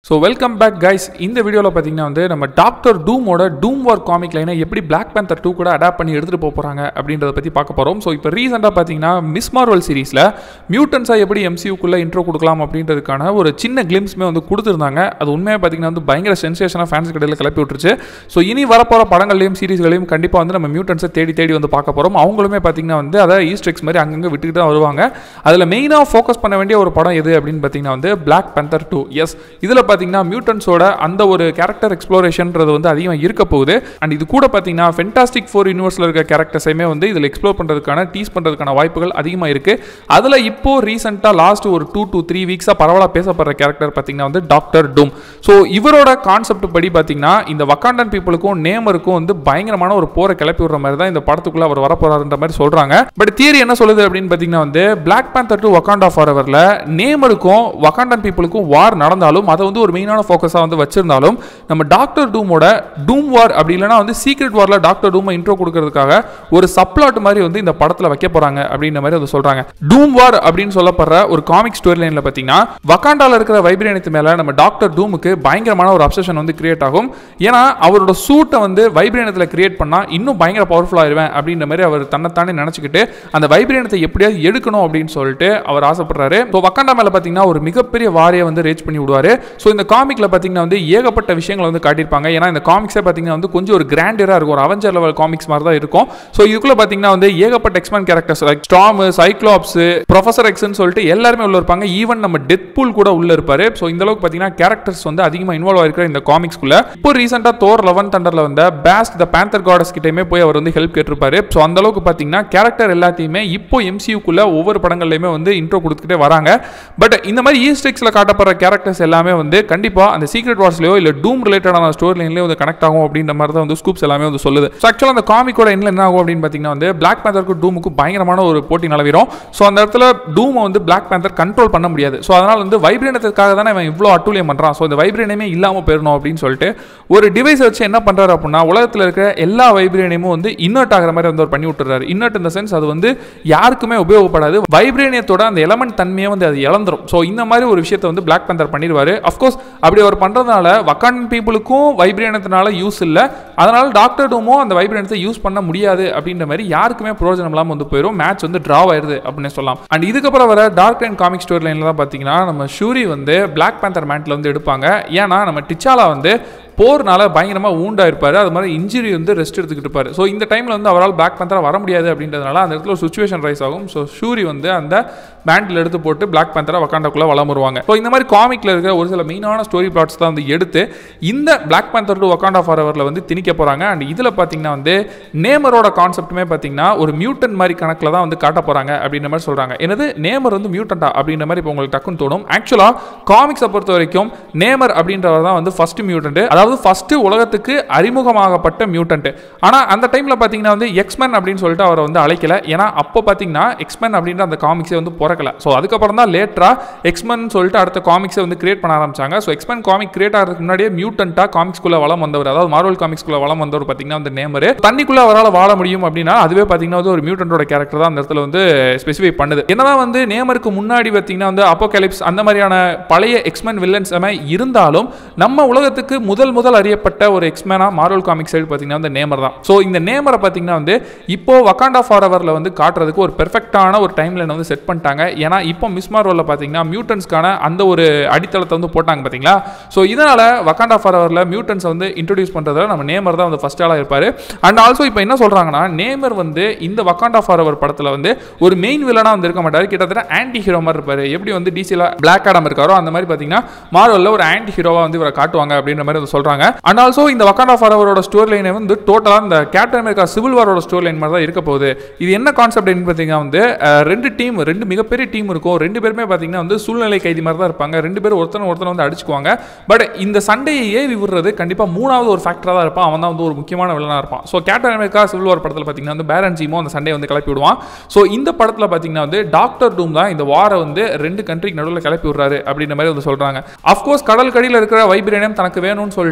so welcome back guys இந்த வீடியோவில் பார்த்தீங்கன்னா வந்து நம்ம டாக்டர் டூமோட டூம் வார் காமிக் லைனை எப்படி பிளாக் பேந்தர் டூ கூட அடாப்ட் பண்ணி எடுத்துகிட்டு போக போகிறாங்க அப்படின்றத பற்றி பார்க்க போகிறோம் ஸோ இப்போ ரீசெண்டாக பார்த்தீங்கன்னா மிஸ் மார்வல் சீரிஸில் மியூட்டன்ஸாக எப்படி எம்சியூக்குள்ளே இன்ட்ரோ கொடுக்கலாம் அப்படின்றதுக்கான ஒரு சின்ன கிளிம்ஸ்மே வந்து கொடுத்துருந்தாங்க அது உண்மையாக பார்த்தீங்கன்னா வந்து பயங்கர சென்சேஷனாக ஃபேன்ஸ் கடையில் கிளப்பி விட்டுருச்சு ஸோ இனி வரப்போகிற படங்கள்லையும் சீரிஸ்களையும் கண்டிப்பாக வந்து நம்ம மியூட்டன்ஸை தேடி தேடி வந்து பார்க்க போகிறோம் அவங்களுமே பார்த்தீங்கன்னா வந்து அதை ஈஸ்ட்ரிக்ஸ் மாதிரி அங்கங்கே விட்டுக்கிட்டு தான் வருவாங்க அதில் மெயினாக ஃபோக்கஸ் பண்ண வேண்டிய ஒரு படம் எது அப்படின்னு பார்த்தீங்கன்னா வந்து பிளாக் பேந்தர் டூ எஸ் இதில் பார்த்தீங்கன்னா மியூட்டன்ஸோட அந்த ஒரு கேரக்டர் எக்ஸ்ப்ளோரேஷன்றது வந்து அதிகமாக இருக்க போகுது அண்ட் இது கூட பார்த்தீங்கன்னா ஃபென்டாஸ்டிக் ஃபோர் யூனிவர்ஸில் இருக்க கேரக்டர்ஸையுமே வந்து இதில் எக்ஸ்ப்ளோர் பண்ணுறதுக்கான டீஸ் பண்ணுறதுக்கான வாய்ப்புகள் அதிகமாக இருக்குது அதில் இப்போ ரீசெண்டாக லாஸ்ட் ஒரு டூ டு த்ரீ வீக்ஸாக பரவலாக பேசப்படுற கேரக்டர் பார்த்தீங்கன்னா வந்து டாக்டர் டூம் ஸோ இவரோட கான்செப்ட் படி பார்த்தீங்கன்னா இந்த வக்காண்டன் பீப்புளுக்கும் நேமருக்கும் வந்து பயங்கரமான ஒரு போரை கிளப்பி விடுற மாதிரி தான் இந்த படத்துக்குள்ள அவர் வரப்போறாருன்ற மாதிரி சொல்றாங்க பட் தியரி என்ன சொல்லுது அப்படின்னு பார்த்தீங்கன்னா வந்து பிளாக் பேந்தர் டு வக்காண்டா ஃபாரவரில் நேமருக்கும் வக்காண்டன் பீப்புளுக்கும் வார் நடந்தாலும் அதை வந்து ஒரு மெயினான ஃபோக்கஸாக வந்து வச்சிருந்தாலும் நம்ம டாக்டர் டூமோட டூம் வார் அப்படி இல்லைனா வந்து சீக்ரெட் வாரில் டாக்டர் டூமை இன்ட்ரோ கொடுக்கறதுக்காக ஒரு சப்ளாட் மாதிரி வந்து இந்த படத்தில் வைக்க போறாங்க அப்படின்ற மாதிரி வந்து சொல்றாங்க டூம் வார் அப்படின்னு சொல்லப்படுற ஒரு காமிக் ஸ்டோரி லைனில் பார்த்தீங்கன்னா வக்காண்டால இருக்கிற வைப்ரேனியத்து மேலே நம்ம டாக்டர் டூமுக்கு பயங்கரமான ஒரு அப்சஷன் வந்து கிரியேட் ஆகும் ஏன்னா அவரோட சூட்டை வந்து வைப்ரேனத்தில் கிரியேட் பண்ணால் இன்னும் பயங்கர பவர்ஃபுல் ஆயிருவேன் அப்படின்ற மாதிரி அவர் தன்னைத்தானே நினச்சிக்கிட்டு அந்த வைப்ரேனத்தை எப்படியாவது எடுக்கணும் அப்படின்னு சொல்லிட்டு அவர் ஆசைப்படுறாரு ஸோ வக்காண்டா மேலே பார்த்தீங்கன்னா ஒரு மிகப்பெரிய வாரியை வந்து ரீச் பண்ணி விடுவார் ஸோ இந்த காமிக்கில் பார்த்தீங்கன்னா வந்து ஏகப்பட்ட விஷயங்களை வந்து காட்டியிருப்பாங்க ஏன்னா இந்த காமிக்ஸே பார்த்தீங்கன்னா வந்து கொஞ்சம் ஒரு கிராண்டியராக இருக்கும் ஒரு அவெஞ்சர் லெவல் காமிக்ஸ் மாதிரி தான் இருக்கும் ஸோ இதுக்குள்ள பார்த்தீங்கன்னா வந்து ஏகப்பட்ட Xmen characters like storm cyclops professor எக்ஸ்னு சொல்லிட்டு எல்லாருமே உள்ள இருப்பாங்க ஈவன் நம்ம டெத் பூல் கூட உள்ள இருப்பாரு ஸோ இந்த அளவுக்கு பார்த்தீங்கன்னா கேரக்டர்ஸ் வந்து அதிகமாக இன்வால்வ் ஆயிருக்கிற இந்த காமிக்ஸ்குள்ள இப்போ ரீசெண்டாக தோர் லெவன் தண்டரில் வந்த பேஸ்ட் த பேந்தர் காடஸ் கிட்டயுமே போய் அவர் வந்து ஹெல்ப் கேட்டிருப்பாரு ஸோ அந்த அளவுக்கு பார்த்தீங்கன்னா கேரக்டர் எல்லாத்தையுமே இப்போ எம்சியூக்குள்ள ஒவ்வொரு படங்கள்லையுமே வந்து இன்ட்ரோ கொடுத்துக்கிட்டே வராங்க பட் இந்த மாதிரி ஈஸ்டெக்ஸில் காட்டப்படுற கேரக்டர்ஸ் எல்லாமே வந்து கண்டிப்பாக அந்த சீக்ரெட் வார்ஸ்லையோ இல்லை டூம் ரிலேட்டடான ஸ்டோரி லைன்லேயே வந்து கனெக்ட் ஆகும் அப்படின்ற மாதிரி தான் வந்து ஸ்கூப்ஸ் எல்லாமே வந்து சொல்லுது ஸோ ஆக்சுவலாக அந்த காமிக்கோட என்ன என்ன ஆகும் அப்படின்னு பார்த்தீங்கன்னா வந்து பிளாக் பேந்தருக்கும் டூமுக்கும் பயங்கரமான ஒரு போட்டி நிலவிரும் ஸோ அந்த இடத்துல டூமை வந்து பிளாக் பேந்தர் கண்ட்ரோல் பண்ண முடியாது ஸோ அதனால் வந்து வைப்ரேனத்துக்காக தானே இவன் இவ்வளோ அட்டூழியம் பண்ணுறான் ஸோ இந்த வைப்ரேனமே இல்லாமல் போயிடணும் அப்படின்னு சொல்லிட்டு ஒரு டிவைஸ் வச்சு என்ன பண்ணுறாரு அப்படின்னா உலகத்தில் இருக்கிற எல்லா வைப்ரேனியமும் வந்து இன்னர்ட் ஆகிற மாதிரி வந்து அவர் பண்ணி விட்டுறாரு இன்னர்ட் இந்த சென்ஸ் அது வந்து யாருக்குமே உபயோகப்படாது வைப்ரேனியத்தோட அந்த எலமெண்ட் தன்மையை வந்து அது இழந்துரும் ஸோ இந்த மாதிரி ஒரு விஷயத்தை வந்து பிளாக் பேந்தர் பண்ணிடுவாரு அஃப்கோர்ஸ் அப்படி அவர் பண்ணுறதுனால வக்கான் பீப்புளுக்கும் வைப்ரேனத்தினால யூஸ் இல்லை அதனால டாக்டர் டூமோ அந்த வைப்ரேனத்தை யூஸ் பண்ண முடியாது அப்படின்ற மாதிரி யாருக்குமே பிரயோஜனம் இல்லாமல் வந்து போயிடும் மேட்ச் வந்து ட்ரா ஆயிருது அப்படின்னு சொல்லலாம் அண்ட் இதுக்கப்புறம் வர டார்க் லைன் காமிக் ஸ்டோரி லைனில் தான் பார்த்தீங்கன்னா நம்ம ஷூரி வந்து பிளாக் பேந்தர் மேட்டில் வந்து எடுப்பாங்க ஏன்னா நம்ம டிச்சாலா வந்து போர்னால பயங்கரமாக ஊண்டா இருப்பார் அது மாதிரி இன்ஜுரி வந்து ரெஸ்ட் எடுத்துக்கிட்டு இருப்பார் ஸோ இந்த டைமில் வந்து அவரால் பிளாக் பேந்தராக வர முடியாது அப்படின்றதுனால அந்த இடத்துல ஒரு சுச்சுவேஷன் ரைஸ் ஆகும் ஸோ ஷூரி வந்து அந்த பேண்டில் எடுத்து போட்டு பிளாக் பேந்தரா வக்காண்டாக்குள்ளே வளம் வருவாங்க ஸோ இந்த மாதிரி காமிக்கில் இருக்கிற ஒரு சில மெயினான ஸ்டோரி பிளாட்ஸ் தான் வந்து எடுத்து இந்த black panther two Wakanda for வந்து திணிக்க போகிறாங்க அண்ட் இதில் பார்த்தீங்கன்னா வந்து நேமரோட கான்செப்ட்டுமே பார்த்தீங்கன்னா ஒரு மியூட்டன் மாதிரி கணக்கில் தான் வந்து காட்ட போகிறாங்க அப்படின்ற மாதிரி சொல்கிறாங்க எனது நேமர் வந்து மியூட்டண்டா அப்படின்ற மாதிரி இப்போ உங்களுக்கு டக்குன்னு தோணும் ஆக்சுவலாக காமிக்ஸை பொறுத்த வரைக்கும் நேமர் அப்படின்றவர் தான் வந்து ஃபர்ஸ்ட் மியூட்டன்ட் அதாவது ஃபர்ஸ்ட் உலகத்துக்கு அறிமுகமாகப்பட்ட மியூட்டன்ட் ஆனால் அந்த டைமில் பார்த்தீங்கன்னா வந்து எக்ஸ்மேன் அப்படின்னு சொல்லிட்டு அவரை வந்து அழைக்கல ஏன்னா அப்போ பார்த்தீங்கன்னா எக்ஸ்மேன் அப்படின்ற அந்த காமிக்ஸே வந்து பிறக்கல ஸோ அதுக்கப்புறம் தான் லேட்டராக எக்ஸ்மேன் சொல்லிட்டு அடுத்த காமிக்ஸை வந்து கிரியேட் பண்ண ஆரம்பிச்சாங்க ஸோ எக்ஸ்மேன் காமிக் கிரியேட் ஆகிறதுக்கு முன்னாடியே மியூட்டன்ட்டாக காமிக்ஸ்குள்ளே வளம் வந்தவர் அதாவது மார்வல் காமிக்ஸ்குள்ளே வளம் வந்தவர் பார்த்தீங்கன்னா அந்த நேமர் தண்ணிக்குள்ளே அவரால் வாழ முடியும் அப்படின்னா அதுவே பார்த்தீங்கன்னா வந்து ஒரு மியூட்டன்டோட கேரக்டர் தான் அந்த இடத்துல வந்து ஸ்பெசிஃபை பண்ணுது என்னதான் வந்து நேமருக்கு முன்னாடி பார்த்தீங்கன்னா வந்து அப்போகலிப்ஸ் அந்த மாதிரியான பழைய எக்ஸ்மேன் வில்லன்ஸ் இருந்தாலும் நம்ம உலகத்துக்கு முதல் முதல் அறியப்பட்ட ஒரு எக்ஸ்மேனாக மார்வல் காமிக் சைடு பார்த்தீங்கன்னா வந்து நேமர் தான் ஸோ இந்த நேமரை பார்த்தீங்கன்னா வந்து இப்போ வக்காண்டா ஃபாரவரில் வந்து காட்டுறதுக்கு ஒரு பெர்ஃபெக்டான ஒரு டைம் லைன் வந்து செட் பண்ணிட்டாங்க ஏன்னா இப்போ மிஸ் மார்வலில் பார்த்தீங்கன்னா மியூட்டன்ஸ்க்கான அந்த ஒரு அடித்தளத்தை வந்து போட்டாங்க பார்த்தீங்களா ஸோ இதனால் வக்காண்டா ஃபாரவரில் மியூட்டன்ஸை வந்து இன்ட்ரடியூஸ் பண்ணுறதுல நம்ம நேமர் தான் வந்து ஃபஸ்ட் ஆளாக இருப்பார் அண்ட் ஆல்சோ இப்போ என்ன சொல்கிறாங்கன்னா நேமர் வந்து இந்த வக்காண்டா ஃபாரவர் படத்தில் வந்து ஒரு மெயின் வில்லனாக வந்து இருக்க மாட்டார் கிட்டத்தட்ட ஆன்டி ஹீரோ மாதிரி இருப்பார் எப்படி வந்து டிசியில் பிளாக் ஆடம் இருக்காரோ அந்த மாதிரி பார்த்தீங்கன்னா மார்வலில் ஒரு ஆன்டி ஹீரோவாக வந்து இவரை காட்டுவாங்க அப்படின்ற மாதிரி வந்து சொல்கிறாங்க அண்ட் ஆல்சோ இந்த வக்காண்டா ஃபாரவரோட ஸ்டோரி லைனை வந்து டோட்டலாக இந்த கேப்டன் அமெரிக்கா சிவில் வாரோட ஸ்டோரி லைன் மாதிரி தான் இருக்க போகுது இது என்ன கான்செப்ட் பார்த்தீங்கன்னா வந்து அஹ், ரெண்டு டீம் ரெண்டு மிகப்பெரிய டீம் இருக்கும் ரெண்டு பேருமே பார்த்தீங்கன்னா வந்து சூழ்நிலை கைதி மாதிரி தான் இருப்பாங்க ரெண்டு பேரும் ஒருத்தனை ஒருத்தனை வந்து அடிச்சுக்குவாங்க பட் இந்த சண்டையை ஏவி விடுறது கண்டிப்பாக மூணாவது ஒரு ஃபேக்டராக தான் இருப்பான் அவன் தான் வந்து ஒரு முக்கியமான வில்லனாக இருப்பான் so Captain America Civil War படத்தில் பார்த்தீங்கன்னா வந்து பேரன் ஜீமோ அந்த சண்டையை வந்து கிளப்பி விடுவான் ஸோ இந்த படத்தில் பார்த்தீங்கன்னா வந்து டாக்டர் டூம் தான் இந்த வாரை வந்து ரெண்டு கண்ட்ரிக்கு நடுவில் கிளப்பி விடுறாரு அப்படின்ற மாதிரி வந்து சொல்கிறாங்க அஃப்கோர்ஸ் கடல் கடியில் இருக்கிற வைப்ரேனியம் தனக்கு வேணும்னு சொல்லிட்டு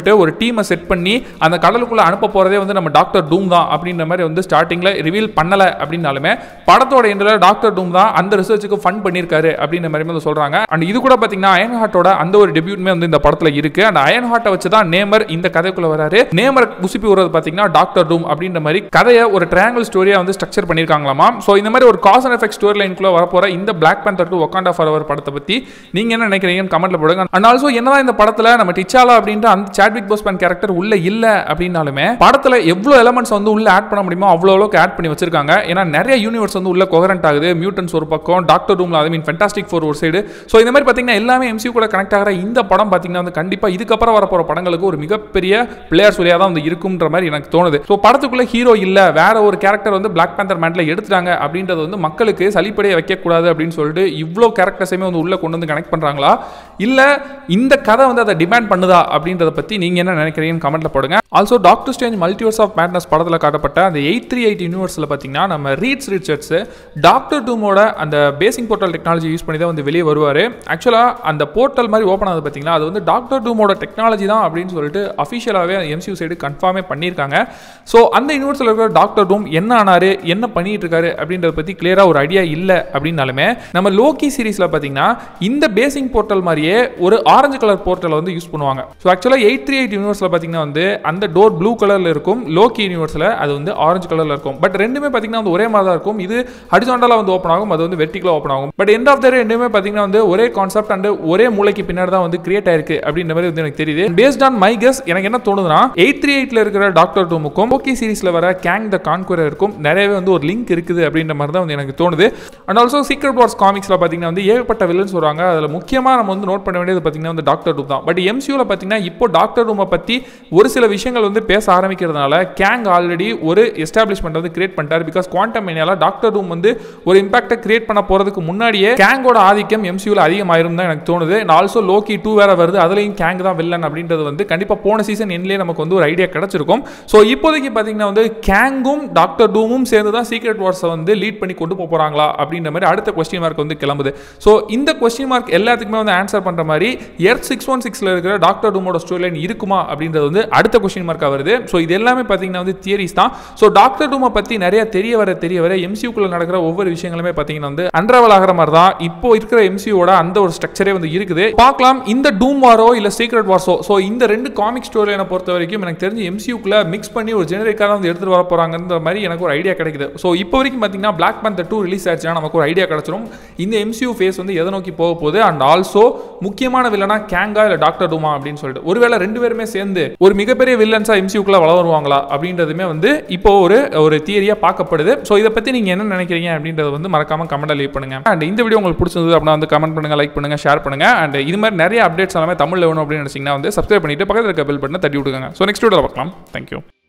சொல்லிட்டு ஒரு டீமை செட் பண்ணி அந்த கடலுக்குள்ள அனுப்ப போறதே வந்து நம்ம டாக்டர் டூம் தான் அப்படின்ற மாதிரி வந்து ஸ்டார்டிங்ல ரிவீல் பண்ணல அப்படின்னாலுமே படத்தோட எண்டில் டாக்டர் டூம் தான் அந்த ரிசர்ச்சுக்கு ஃபண்ட் பண்ணியிருக்காரு அப்படின்ற மாதிரி வந்து சொல்றாங்க அண்ட் இது கூட பாத்தீங்கன்னா அயன் ஹார்ட்டோட அந்த ஒரு டெபியூட்மே வந்து இந்த படத்துல இருக்கு அண்ட் அயன் ஹார்ட்டை வச்சு தான் நேமர் இந்த கதைக்குள்ள வராரு நேமர் குசிப்பி விடுறது பாத்தீங்கன்னா டாக்டர் டூம் அப்படின்ற மாதிரி கதையை ஒரு ட்ரையாங்கிள் ஸ்டோரியா வந்து ஸ்ட்ரக்சர் பண்ணிருக்காங்களாமா ஸோ இந்த மாதிரி ஒரு காஸ் அண்ட் எஃபெக்ட் ஸ்டோரி லைனுக்குள்ள வரப்போற இந்த black panther two Wakanda Forever படத்தை பத்தி நீங்க என்ன நினைக்கிறீங்கன்னு கமெண்ட்ல போடுங்க அண்ட் ஆல்சோ என்னதான் இந்த படத்துல நம்ம டிச்சாலா அப்படின்ற அந்த சாட்விக் போஸ்மேன் கேரக்டர் உள்ள இல்ல அப்படின்னாலுமே படத்துல எவ்வளவு எலமெண்ட்ஸ் வந்து உள்ள ஆட் பண்ண முடியுமோ அவ்வளோ அளவுக்கு ஆட் பண்ணி வச்சிருக்காங்க ஏன்னா நிறைய யூனிவர்ஸ் வந்து உள்ள கொகரண்ட் ஆகுது மியூட்டன்ஸ் ஒரு பக்கம் டாக்டர் ரூம்ல ஐ மீன் ஃபென்டாஸ்டிக் ஃபோர் ஒரு சைடு ஸோ இந்த மாதிரி பார்த்தீங்கன்னா எல்லாமே எம்சியூ கூட கனெக்ட் ஆகிற இந்த படம் பார்த்தீங்கன்னா வந்து கண்டிப்பாக இதுக்கப்புறம் வரப்போற படங்களுக்கு ஒரு மிகப்பெரிய பிளேயர் சொல்லியாக தான் வந்து இருக்கும்ன்ற மாதிரி எனக்கு தோணுது ஸோ படத்துக்குள்ள ஹீரோ இல்லை வேற ஒரு கேரக்டர் வந்து பிளாக் பேந்தர் மேட்ல எடுத்துட்டாங்க அப்படின்றது வந்து மக்களுக்கு சளிப்படைய வைக்கக்கூடாது அப்படின்னு சொல்லிட்டு இவ்வளோ கேரக்டர்ஸையுமே வந்து உள்ள கொண்டு வந்து கனெக்ட் பண்ணுறாங்களா இல்லை இந்த கதை வந்து அதை டிமாண்ட் பண்ணுதா அப்படின்றத பற்றி நீங்கள் என்ன நினைக்கிறீங்கன்னு கமெண்ட்ல போடுங்க also Doctor Strange Multiverse of Madness படத்தில் காட்டப்பட்ட அந்த எயிட் த்ரீ எயிட் யூனிவர்ஸில் பார்த்தீங்கன்னா நம்ம ரீட்ஸ் ரிச்சர்ட்ஸ் டாக்டர் டூமோட அந்த பேசிங் போர்ட்டல் டெக்னாலஜி யூஸ் பண்ணி தான் வந்து வெளியே வருவார் ஆக்சுவலாக அந்த போர்ட்டல் மாதிரி ஓப்பன் ஆகுது பார்த்தீங்களா அது வந்து டாக்டர் டூமோட டெக்னாலஜி தான் அப்படின்னு சொல்லிட்டு அஃபிஷியலாகவே எம்சியூ சைடு கன்ஃபார்மே பண்ணியிருக்காங்க ஸோ அந்த யூனிவர்ஸில் இருக்கிற டாக்டர் டூம் என்ன ஆனாரு என்ன பண்ணிட்டு இருக்காரு அப்படின்றத பற்றி கிளியராக ஒரு ஐடியா இல்லை அப்படின்னாலுமே நம்ம லோக்கி சீரிஸில் பார்த்தீங்கன்னா இந்த பேசிங் போர்ட்டல் மாதிரியே ஒரு ஆரஞ்சு கலர் போர்ட்டலை வந்து யூஸ் பண்ணுவாங்க ஸோ ஆக்சுவலாக எயிட் த்ரீ எயிட் யூனிவர்ஸில் பார்த்தீங்கன்னா வந்து அந்த டோர் ப்ளூ கலரில் இருக்கும் லோக்கி யூனிவர்ஸில் அது வந்து ஆரஞ்சு கலரில் இருக்கும் பட் ரெண்டுமே பார்த்தீங்கன்னா வந்து ஒரே மாதிரி தான் இருக்கும் இது ஹரிசாண்டலாக வந்து ஓப்பன் ஆகும் அது வந்து வெர்டிகலாக ஓப்பன் ஆகும் பட் எண்ட் ஆஃப் த ரெண்டுமே பார்த்தீங்கன்னா வந்து ஒரே கான்செப்ட் அண்ட் ஒரே மூளைக்கு பின்னாடி தான் வந்து கிரியேட் ஆயிருக்கு அப்படின்ற மாதிரி வந்து எனக்கு தெரியுது பேஸ்ட் ஆன் மை கெஸ் எனக்கு என்ன தோணுதுன்னா எயிட் த்ரீ எயிட்ல இருக்கிற டாக்டர் டூமுக்கும் ஓகே சீரிஸ்ல வர கேங் த கான்குரர் இருக்கும் நிறையவே வந்து ஒரு லிங்க் இருக்குது அப்படின்ற மாதிரி தான் வந்து எனக்கு தோணுது அண்ட் ஆல்சோ சீக்ரெட் வார்ஸ் காமிக்ஸ்ல பார்த்தீங்கன்னா வந்து ஏகப்பட்ட வில்லன்ஸ் வருவாங்க அதில் முக்கியமாக நம்ம வந்து நோட் பண்ண வேண்டியது பார்த்தீங்கன்னா வந்து டாக்டர் டூம் தான் பட் எம்சியூல பார்த்தீங்கன்னா இப்போ டாக்டர் டூமை பற்றி ஒரு சில விஷயங்கள் வந்து பேச ஆரம்பிக்கிறதுனால கேங் ஆல்ரெடி ஒரு எஸ்டாப்ளிஷ்மெண்ட் வந்து கிரியேட் பண்ணிட்டாரு பிகாஸ் குவாண்டம் மேனியால டாக்டர் டூம் வந்து ஒரு இம்பாக்டை கிரியேட் பண்ண போறதுக்கு முன்னாடியே கேங்கோட ஆதிக்கம் எம்சியூல அதிகமாயிரும் தான் எனக்கு தோணுது ஆல்சோ லோக்கி டூ வேற வருது அதுலயும் கேங் தான் வில்லன் அப்படின்றது வந்து கண்டிப்பா போன சீசன் எண்ணிலே நமக்கு வந்து ஒரு ஐடியா கிடைச்சிருக்கும் ஸோ இப்போதைக்கு பார்த்தீங்கன்னா வந்து கேங்கும் டாக்டர் டூமும் சேர்ந்து தான் சீக்ரெட் வார்ஸை வந்து லீட் பண்ணி கொண்டு போக போறாங்களா அப்படின்ற மாதிரி அடுத்த கொஸ்டின் மார்க் வந்து கிளம்புது ஸோ இந்த கொஸ்டின் மார்க் எல்லாத்துக்குமே வந்து ஆன்சர் பண்ற மாதிரி எர்த் சிக்ஸ் ஒன் சிக்ஸ்ல இருக்கிற டாக்டர் டூமோட ஸ்டோரி லைன் இருக்குமா அப்படின்றது வந்து அடுத்த கொஸ்டின் மார்க்காக வருது ஸோ இது எல்லாமே பார்த்தீங்கன்னா வந்து தியரிஸ் தான் ஸோ டாக்டர் டூமை பற்றி நிறைய தெரிய வர தெரிய வர எம்சியூக்குள்ள நடக்கிற ஒவ்வொரு விஷயங்களுமே பார்த்தீங்கன்னா வந்து அன்ரவல் ஆகிற மாதிரி தான் இப்போ இருக்கிற எம்சியூட அந்த ஒரு ஸ்ட்ரக்சரே வந்து இருக்குது பார்க்கலாம் இந்த டூம் வாரோ இல்லை சீக்ரெட் வார்ஸோ ஸோ இந்த ரெண்டு காமிக் ஸ்டோரி லைனை பொறுத்த வரைக்கும் எனக்கு தெரிஞ்சு எம்சியூக்குள்ள மிக்ஸ் பண்ணி ஒரு ஜெனரிக்காக வந்து எடுத்துட்டு வர போறாங்கன்ற மாதிரி எனக்கு ஒரு ஐடியா கிடைக்குது ஸோ இப்போ வரைக்கும் பார்த்தீங்கன்னா பிளாக் பேந்தர் டூ ரிலீஸ் ஆச்சுன்னா நமக்கு ஒரு ஐடியா கிடைச்சிரும் இந்த எம்சியூ ஃபேஸ் வந்து எதை நோக்கி போக போகுது அண்ட் ஆல்சோ முக்கியமான வில்லனா கேங்கா இல்லை டாக்டர் டூமா அப்படின்னு சொல்லிட்டு ஒருவேளை ரெண்டு பேருமே சேர்ந்து ஒரு மிகப்பெரிய வில்லன்ஸா எம்சியூக்குள்ள வள வருவாங்களா அப்படின்றதுமே வந்து இப்போ ஒரு ஒரு தியரியா பார்க்கப்படுது ஸோ இதை பத்தி நீங்க என்ன நினைக்கிறீங்க அப்படின்றத வந்து மறக்காம கமெண்ட் லீவ் பண்ணுங்க அண்ட் இந்த வீடியோ உங்களுக்கு பிடிச்சிருந்தது அப்படின்னா வந்து கமெண்ட் பண்ணுங்க லைக் பண்ணுங்க ஷேர் பண்ணுங்க அண்ட் இது மாதிரி நிறைய அப்டேட்ஸ் எல்லாமே தமிழ்ல வேணும் அப்படின்னு நினைச்சீங்கன்னா வந்து சப்ஸ்கிரைப் பண்ணிட்டு பக்கத்தில் இருக்க பெல் பட்டனை தட்டி விட்டுங்க ஸோ நெக்ஸ்ட் வீடியோ பார்க்கலாம் தேங்க்யூ